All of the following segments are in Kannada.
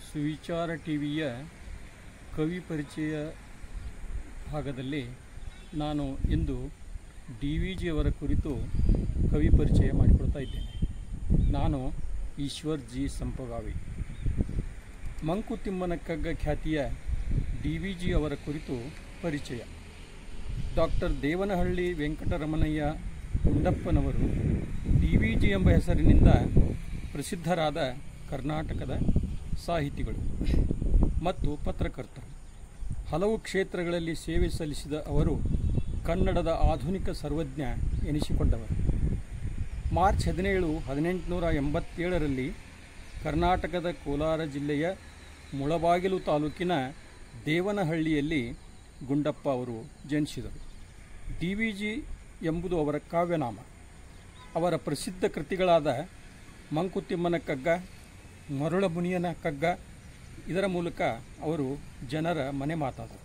ಸುವಿಚಾರ ಟಿವಿಯ ಕವಿ ಪರಿಚಯ ಭಾಗದಲ್ಲಿ ನಾನು ಇಂದು ಡಿ ವಿ ಜಿಯವರ ಕುರಿತು ಕವಿ ಪರಿಚಯ ಮಾಡಿಕೊಳ್ತಾ ಇದ್ದೇನೆ ನಾನು ಈಶ್ವರ್ ಜಿ ಸಂಪಗಾವಿ ಮಂಕುತಿಮ್ಮನ ಕಗ್ಗ ಖ್ಯಾತಿಯ ಡಿ ವಿ ಜಿ ಅವರ ಕುರಿತು ಪರಿಚಯ ಡಾಕ್ಟರ್ ದೇವನಹಳ್ಳಿ ವೆಂಕಟರಮಣಯ್ಯ ಗುಂಡಪ್ಪನವರು ಡಿ ವಿ ಜಿ ಎಂಬ ಹೆಸರಿನಿಂದ ಪ್ರಸಿದ್ಧರಾದ ಕರ್ನಾಟಕದ ಸಾಹಿತಿಗಳು ಮತ್ತು ಪತ್ರಕರ್ತರು ಹಲವು ಕ್ಷೇತ್ರಗಳಲ್ಲಿ ಸೇವೆ ಸಲ್ಲಿಸಿದ ಅವರು ಕನ್ನಡದ ಆಧುನಿಕ ಸರ್ವಜ್ಞ ಎನಿಸಿಕೊಂಡವರು ಮಾರ್ಚ್ ಹದಿನೇಳು ಹದಿನೆಂಟುನೂರ ಎಂಬತ್ತೇಳರಲ್ಲಿ ಕರ್ನಾಟಕದ ಕೋಲಾರ ಜಿಲ್ಲೆಯ ಮುಳಬಾಗಿಲು ತಾಲೂಕಿನ ದೇವನಹಳ್ಳಿಯಲ್ಲಿ ಗುಂಡಪ್ಪ ಅವರು ಜನಿಸಿದರು ಡಿ ವಿ ಜಿ ಎಂಬುದು ಅವರ ಕಾವ್ಯನಾಮ ಅವರ ಪ್ರಸಿದ್ಧ ಕೃತಿಗಳಾದ ಮಂಕುತಿಮ್ಮನ ಕಗ್ಗ ಮರುಳಮುನಿಯನ ಕಗ್ಗ ಇದರ ಮೂಲಕ ಅವರು ಜನರ ಮನೆ ಮಾತಾದರು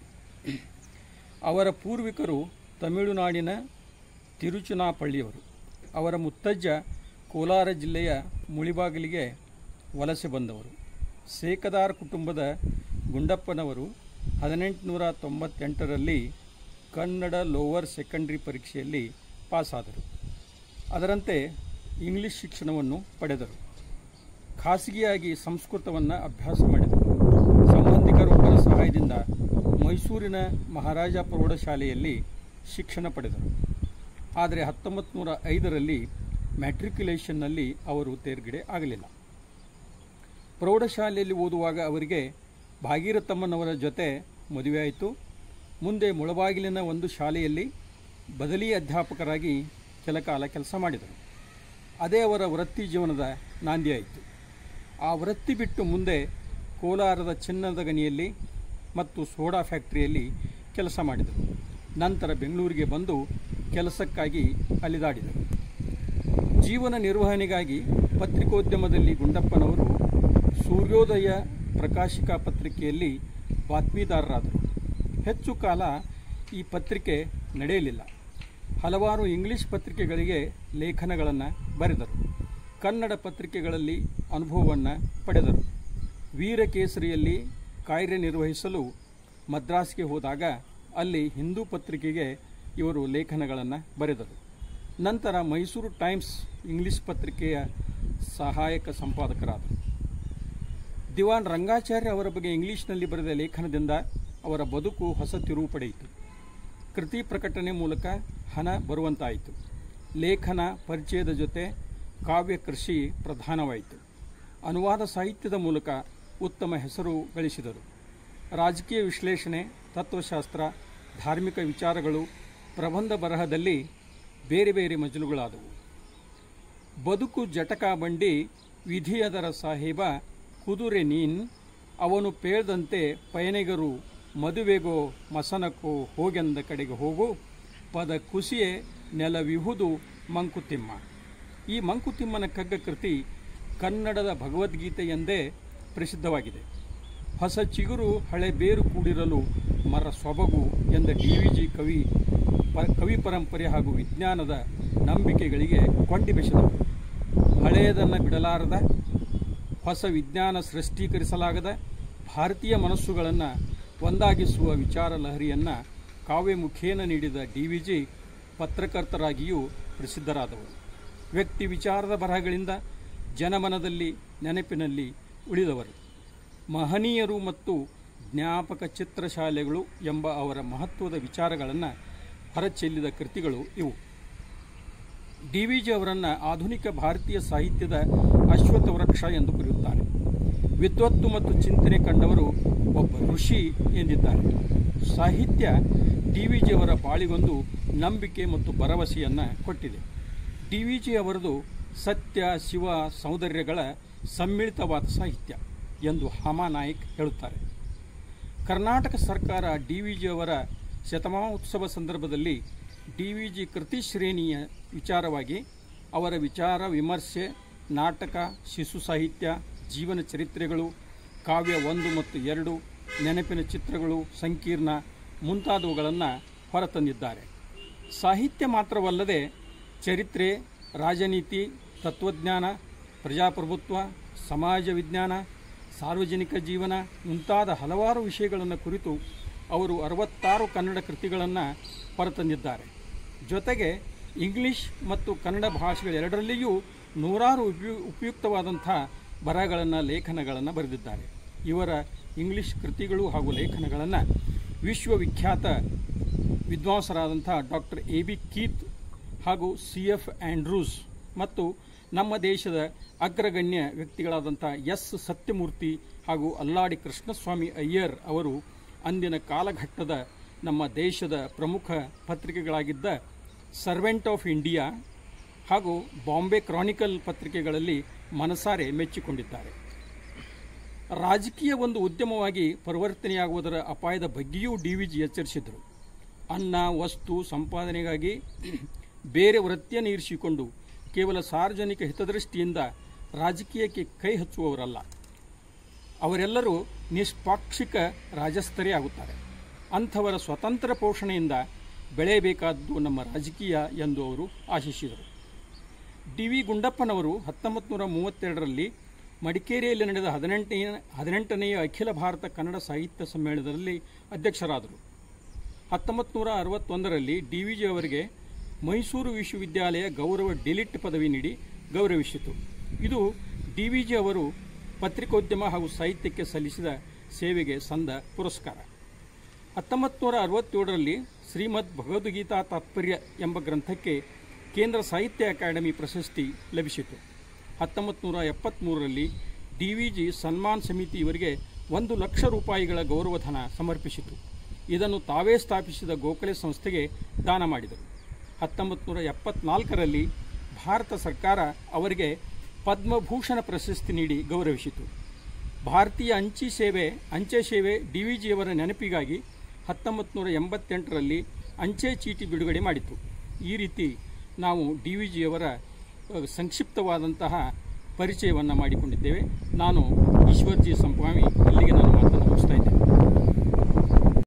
ಅವರ ಪೂರ್ವಿಕರು ತಮಿಳುನಾಡಿನ ತಿರುಚುನಾಪಳ್ಳಿಯವರು ಅವರ ಮುತ್ತಜ್ಜ ಕೋಲಾರ ಜಿಲ್ಲೆಯ ಮುಳಿಬಾಗಿಲಿಗೆ ವಲಸೆ ಬಂದವರು ಸೇಕದಾರ್ ಕುಟುಂಬದ ಗುಂಡಪ್ಪನವರು ಹದಿನೆಂಟುನೂರ ತೊಂಬತ್ತೆಂಟರಲ್ಲಿ ಕನ್ನಡ ಲೋವರ್ ಸೆಕೆಂಡರಿ ಪರೀಕ್ಷೆಯಲ್ಲಿ ಪಾಸಾದರು ಅದರಂತೆ ಇಂಗ್ಲಿಷ್ ಶಿಕ್ಷಣವನ್ನು ಪಡೆದರು ಖಾಸಗಿಯಾಗಿ ಸಂಸ್ಕೃತವನ್ನು ಅಭ್ಯಾಸ ಮಾಡಿದರು ಸಂಬಂಧಿಕರೊಬ್ಬರ ಸಹಾಯದಿಂದ ಮೈಸೂರಿನ ಮಹಾರಾಜ ಪ್ರೌಢಶಾಲೆಯಲ್ಲಿ ಶಿಕ್ಷಣ ಪಡೆದರು ಆದರೆ ಹತ್ತೊಂಬತ್ತು ನೂರ ಐದರಲ್ಲಿ ಮ್ಯಾಟ್ರಿಕ್ಯುಲೇಷನ್ನಲ್ಲಿ ಅವರು ತೇರ್ಗಡೆ ಆಗಲಿಲ್ಲ ಪ್ರೌಢಶಾಲೆಯಲ್ಲಿ ಓದುವಾಗ ಅವರಿಗೆ ಭಾಗೀರಥಮ್ಮನವರ ಜೊತೆ ಮದುವೆಯಾಯಿತು ಮುಂದೆ ಮುಳಬಾಗಿಲಿನ ಒಂದು ಶಾಲೆಯಲ್ಲಿ ಬದಲಿ ಅಧ್ಯಾಪಕರಾಗಿ ಕೆಲ ಕಾಲ ಕೆಲಸ ಮಾಡಿದರು ಅದೇ ಅವರ ವೃತ್ತಿ ಜೀವನದ ನಾಂದಿಯಾಯಿತು ಆ ವೃತ್ತಿ ಬಿಟ್ಟು ಮುಂದೆ ಕೋಲಾರದ ಚಿನ್ನದ ಗನಿಯಲ್ಲಿ ಮತ್ತು ಸೋಡಾ ಫ್ಯಾಕ್ಟರಿಯಲ್ಲಿ ಕೆಲಸ ಮಾಡಿದರು ನಂತರ ಬೆಂಗಳೂರಿಗೆ ಬಂದು ಕೆಲಸಕ್ಕಾಗಿ ಅಲಿದಾಡಿದರು ಜೀವನ ನಿರ್ವಹಣೆಗಾಗಿ ಪತ್ರಿಕೋದ್ಯಮದಲ್ಲಿ ಗುಂಡಪ್ಪನವರು ಸೂರ್ಯೋದಯ ಪ್ರಕಾಶಿಕಾ ಪತ್ರಿಕೆಯಲ್ಲಿ ಬಾತ್ಮೀದಾರರಾದರು ಹೆಚ್ಚು ಕಾಲ ಈ ಪತ್ರಿಕೆ ನಡೆಯಲಿಲ್ಲ ಹಲವಾರು ಇಂಗ್ಲಿಷ್ ಪತ್ರಿಕೆಗಳಿಗೆ ಲೇಖನಗಳನ್ನು ಬರೆದರು ಕನ್ನಡ ಪತ್ರಿಕೆಗಳಲ್ಲಿ ಅನುಭವವನ್ನು ಪಡೆದರು ವೀರಕೇಸರಿಯಲ್ಲಿ ಕಾರ್ಯನಿರ್ವಹಿಸಲು ಮದ್ರಾಸ್ಗೆ ಹೋದಾಗ ಅಲ್ಲಿ ಹಿಂದೂ ಪತ್ರಿಕೆಗೆ ಇವರು ಲೇಖನಗಳನ್ನು ಬರೆದರು ನಂತರ ಮೈಸೂರು ಟೈಮ್ಸ್ ಇಂಗ್ಲಿಷ್ ಪತ್ರಿಕೆಯ ಸಹಾಯಕ ಸಂಪಾದಕರಾದರು ದಿವಾನ್ ರಂಗಾಚಾರ್ಯ ಅವರ ಬಗ್ಗೆ ಇಂಗ್ಲಿಷ್ನಲ್ಲಿ ಬರೆದ ಲೇಖನದಿಂದ ಅವರ ಬದುಕು ಹೊಸ ತಿರುವು ಪಡೆಯಿತು ಕೃತಿ ಪ್ರಕಟಣೆ ಮೂಲಕ ಹಣ ಬರುವಂತಾಯಿತು ಲೇಖನ ಪರಿಚಯದ ಜೊತೆ ಕಾವ್ಯ ಕೃಷಿ ಪ್ರಧಾನವಾಯಿತು ಅನುವಾದ ಸಾಹಿತ್ಯದ ಮೂಲಕ ಉತ್ತಮ ಹೆಸರು ಗಳಿಸಿದರು ರಾಜಕೀಯ ವಿಶ್ಲೇಷಣೆ ತತ್ವಶಾಸ್ತ್ರ ಧಾರ್ಮಿಕ ವಿಚಾರಗಳು ಪ್ರಬಂಧ ಬರಹದಲ್ಲಿ ಬೇರೆ ಬೇರೆ ಮಜಲುಗಳಾದವು ಬದುಕು ಜಟಕಾ ಬಂಡಿ ವಿಧಿಯದರ ಸಾಹೇಬ ಕುದುರೆ ನೀನ್ ಅವನು ಪೇಳ್ದಂತೆ ಪಯಣಿಗರು ಮದುವೆಗೋ ಮಸನಕ್ಕೋ ಹೋಗೆಂದ ಕಡೆಗೆ ಹೋಗು ಪದ ಕುಸಿಯೇ ನೆಲವಿಹುದು ಮಂಕುತಿಮ್ಮ ಈ ಮಂಕುತಿಮ್ಮನ ಕಗ್ಗ ಕೃತಿ ಕನ್ನಡದ ಭಗವದ್ಗೀತೆ ಎಂದೇ ಪ್ರಸಿದ್ಧವಾಗಿದೆ ಹೊಸ ಚಿಗುರು ಹಳೆ ಬೇರು ಕೂಡಿರಲು ಮರ ಸೊಬಗು ಎಂದ ಡಿ ವಿ ಜಿ ಕವಿ ಪ ಕವಿ ಪರಂಪರೆ ಹಾಗೂ ವಿಜ್ಞಾನದ ನಂಬಿಕೆಗಳಿಗೆ ಕೊಂಡಿ ಬೆಸೆದವರು ಹಳೆಯದನ್ನು ಬಿಡಲಾರದ ಹೊಸ ವಿಜ್ಞಾನ ಸೃಷ್ಟೀಕರಿಸಲಾಗದ ಭಾರತೀಯ ಮನಸ್ಸುಗಳನ್ನು ಒಂದಾಗಿಸುವ ವಿಚಾರ ಲಹರಿಯನ್ನು ಕಾವ್ಯ ಮುಖೇನ ನೀಡಿದ ಡಿ ವಿ ಜಿ ಪತ್ರಕರ್ತರಾಗಿಯೂ ಪ್ರಸಿದ್ಧರಾದವರು ವ್ಯಕ್ತಿ ವಿಚಾರದ ಬರಹಗಳಿಂದ ಜನಮನದಲ್ಲಿ ನೆನಪಿನಲ್ಲಿ ಉಳಿದವರು ಮಹನೀಯರು ಮತ್ತು ಜ್ಞಾಪಕ ಚಿತ್ರಶಾಲೆಗಳು ಎಂಬ ಅವರ ಮಹತ್ವದ ವಿಚಾರಗಳನ್ನು ಹೊರಚೆಲ್ಲಿದ ಕೃತಿಗಳು ಇವು ಡಿ ವಿ ಜಿ ಅವರನ್ನು ಆಧುನಿಕ ಭಾರತೀಯ ಸಾಹಿತ್ಯದ ಅಶ್ವತ್ಥ ವೃಕ್ಷ ಎಂದು ಕರೆಯುತ್ತಾರೆ ವಿದ್ವತ್ತು ಮತ್ತು ಚಿಂತನೆ ಕಂಡವರು ಒಬ್ಬ ಋಷಿ ಎಂದಿದ್ದಾರೆ ಸಾಹಿತ್ಯ ಡಿ ವಿ ಜಿ ಅವರ ಬಾಳಿಗೊಂದು ನಂಬಿಕೆ ಮತ್ತು ಭರವಸೆಯನ್ನು ಕೊಟ್ಟಿದೆ ಡಿ ವಿ ಜಿ ಅವರದು ಸತ್ಯ ಶಿವ ಸೌಂದರ್ಯಗಳ ಸಮ್ಮಿಳಿತವಾದ ಸಾಹಿತ್ಯ ಎಂದು ಹಾಮಾನಾಯಕ್ ಹೇಳುತ್ತಾರೆ ಕರ್ನಾಟಕ ಸರ್ಕಾರ ಡಿ ವಿ ಜಿ ಅವರ ಶತಮಾನೋತ್ಸವ ಸಂದರ್ಭದಲ್ಲಿ ಡಿ ವಿ ಜಿ ಕೃತಿ ಶ್ರೇಣಿಯ ವಿಚಾರವಾಗಿ ಅವರ ವಿಚಾರ ವಿಮರ್ಶೆ ನಾಟಕ ಶಿಶು ಸಾಹಿತ್ಯ ಜೀವನ ಚರಿತ್ರೆಗಳು ಕಾವ್ಯ ಒಂದು ಮತ್ತು ಎರಡು ನೆನಪಿನ ಚಿತ್ರಗಳು ಸಂಕೀರ್ಣ ಮುಂತಾದವುಗಳನ್ನು ಹೊರತಂದಿದ್ದಾರೆ ಸಾಹಿತ್ಯ ಮಾತ್ರವಲ್ಲದೆ ಚರಿತ್ರೆ ರಾಜನೀತಿ ತತ್ವಜ್ಞಾನ ಪ್ರಜಾಪ್ರಭುತ್ವ ಸಮಾಜ ವಿಜ್ಞಾನ ಸಾರ್ವಜನಿಕ ಜೀವನ ಮುಂತಾದ ಹಲವಾರು ವಿಷಯಗಳನ್ನು ಕುರಿತು ಅವರು ಅರವತ್ತಾರು ಕನ್ನಡ ಕೃತಿಗಳನ್ನು ಹೊರತಂದಿದ್ದಾರೆ ಜೊತೆಗೆ ಇಂಗ್ಲಿಷ್ ಮತ್ತು ಕನ್ನಡ ಭಾಷೆಗಳೆರಡರಲ್ಲಿಯೂ ನೂರಾರು ಉಪಯು ಉಪಯುಕ್ತವಾದಂಥ ಬರಹಗಳನ್ನು ಲೇಖನಗಳನ್ನು ಬರೆದಿದ್ದಾರೆ ಇವರ ಇಂಗ್ಲಿಷ್ ಕೃತಿಗಳು ಹಾಗೂ ಲೇಖನಗಳನ್ನು ವಿಶ್ವವಿಖ್ಯಾತ ವಿದ್ವಾಂಸರಾದಂಥ ಡಾಕ್ಟರ್ ಎ ಬಿ ಕೀತ್ ಹಾಗೂ ಸಿ ಎಫ್ ಆ್ಯಂಡ್ರೂಸ್ ಮತ್ತು ನಮ್ಮ ದೇಶದ ಅಗ್ರಗಣ್ಯ ವ್ಯಕ್ತಿಗಳಾದಂಥ ಎಸ್ ಸತ್ಯಮೂರ್ತಿ ಹಾಗೂ ಅಲ್ಲಾಡಿ ಕೃಷ್ಣಸ್ವಾಮಿ ಅಯ್ಯರ್ ಅವರು ಅಂದಿನ ಕಾಲಘಟ್ಟದ ನಮ್ಮ ದೇಶದ ಪ್ರಮುಖ ಪತ್ರಿಕೆಗಳಾಗಿದ್ದ ಸರ್ವೆಂಟ್ ಆಫ್ ಇಂಡಿಯಾ ಹಾಗೂ ಬಾಂಬೆ ಕ್ರಾನಿಕಲ್ ಪತ್ರಿಕೆಗಳಲ್ಲಿ ಮನಸಾರೆ ಮೆಚ್ಚಿಕೊಂಡಿದ್ದಾರೆ ರಾಜಕೀಯ ಒಂದು ಉದ್ಯಮವಾಗಿ ಪರಿವರ್ತನೆಯಾಗುವುದರ ಅಪಾಯದ ಬಗ್ಗೆಯೂ ಡಿ ವಿ ಜಿ ಎಚ್ಚರಿಸಿದರು ಅನ್ನ ವಸ್ತು ಸಂಪಾದನೆಗಾಗಿ ಬೇರೆ ವೃತ್ತಿಯನ್ನು ಇರಿಸಿಕೊಂಡು ಕೇವಲ ಸಾರ್ವಜನಿಕ ಹಿತದೃಷ್ಟಿಯಿಂದ ರಾಜಕೀಯಕ್ಕೆ ಕೈ ಹಚ್ಚುವವರಲ್ಲ ಅವರೆಲ್ಲರೂ ನಿಷ್ಪಾಕ್ಷಿಕ ರಾಜಸ್ಥರೇ ಆಗುತ್ತಾರೆ ಅಂಥವರ ಸ್ವತಂತ್ರ ಪೋಷಣೆಯಿಂದ ಬೆಳೆಯಬೇಕಾದ್ದು ನಮ್ಮ ರಾಜಕೀಯ ಎಂದು ಅವರು ಆಶಿಸಿದರು ಡಿ ವಿ ಗುಂಡಪ್ಪನವರು ಹತ್ತೊಂಬತ್ತು ನೂರ ಮೂವತ್ತೆರಡರಲ್ಲಿ ಮಡಿಕೇರಿಯಲ್ಲಿ ನಡೆದ ಹದಿನೆಂಟನೆಯ ಹದಿನೆಂಟನೆಯ ಅಖಿಲ ಭಾರತ ಕನ್ನಡ ಸಾಹಿತ್ಯ ಸಮ್ಮೇಳನದಲ್ಲಿ ಅಧ್ಯಕ್ಷರಾದರು ಹತ್ತೊಂಬತ್ತು ನೂರ ಅರವತ್ತೊಂದರಲ್ಲಿ ಡಿ ವಿ ಜಿ ಅವರಿಗೆ ಮೈಸೂರು ವಿಶ್ವವಿದ್ಯಾಲಯ ಗೌರವ ಡಿಲಿಟ್ ಪದವಿ ನೀಡಿ ಗೌರವಿಸಿತು ಇದು ಡಿ ವಿ ಜಿ ಅವರು ಪತ್ರಿಕೋದ್ಯಮ ಹಾಗೂ ಸಾಹಿತ್ಯಕ್ಕೆ ಸಲ್ಲಿಸಿದ ಸೇವೆಗೆ ಸಂದ ಪುರಸ್ಕಾರ ಹತ್ತೊಂಬತ್ತು ನೂರ ಅರವತ್ತೇಳರಲ್ಲಿ ಶ್ರೀಮದ್ ಭಗವದ್ಗೀತಾ ತಾತ್ಪರ್ಯ ಎಂಬ ಗ್ರಂಥಕ್ಕೆ ಕೇಂದ್ರ ಸಾಹಿತ್ಯ ಅಕಾಡೆಮಿ ಪ್ರಶಸ್ತಿ ಲಭಿಸಿತು ಹತ್ತೊಂಬತ್ತು ನೂರ ಎಪ್ಪತ್ತ್ಮೂರರಲ್ಲಿ ಡಿ ವಿ ಜಿ ಸನ್ಮಾನ್ ಸಮಿತಿ ಇವರಿಗೆ ಒಂದು ಲಕ್ಷ ರೂಪಾಯಿಗಳ ಗೌರವಧನ ಸಮರ್ಪಿಸಿತು ಇದನ್ನು ತಾವೇ ಸ್ಥಾಪಿಸಿದ ಗೋಖಲೆ ಸಂಸ್ಥೆಗೆ ದಾನ ಮಾಡಿದರು ಹತ್ತೊಂಬತ್ತು ನೂರ ಎಪ್ಪತ್ನಾಲ್ಕರಲ್ಲಿ ಭಾರತ ಸರ್ಕಾರ ಅವರಿಗೆ ಪದ್ಮಭೂಷಣ ಪ್ರಶಸ್ತಿ ನೀಡಿ ಗೌರವಿಸಿತು ಭಾರತೀಯ ಅಂಚೆ ಸೇವೆ ಅಂಚೆ ಸೇವೆ ಡಿ ವಿ ಜಿಯವರ ನೆನಪಿಗಾಗಿ ಹತ್ತೊಂಬತ್ತು ನೂರ ಎಂಬತ್ತೆಂಟರಲ್ಲಿ ಅಂಚೆ ಚೀಟಿ ಬಿಡುಗಡೆ ಮಾಡಿತು ಈ ರೀತಿ ನಾವು ಡಿ ವಿ ಜಿಯವರ ಅಹ್, ಸಂಕ್ಷಿಪ್ತವಾದಂತಹ ಪರಿಚಯವನ್ನು ಮಾಡಿಕೊಂಡಿದ್ದೇವೆ ನಾನು ಈಶ್ವರ್ಜಿ ಸಂಪಾಮಿ ಇಲ್ಲಿಗೆ ನಾನು ಮಾತನ್ನು ಮುಗಿಸ್ತಾ ಇದ್ದೇನೆ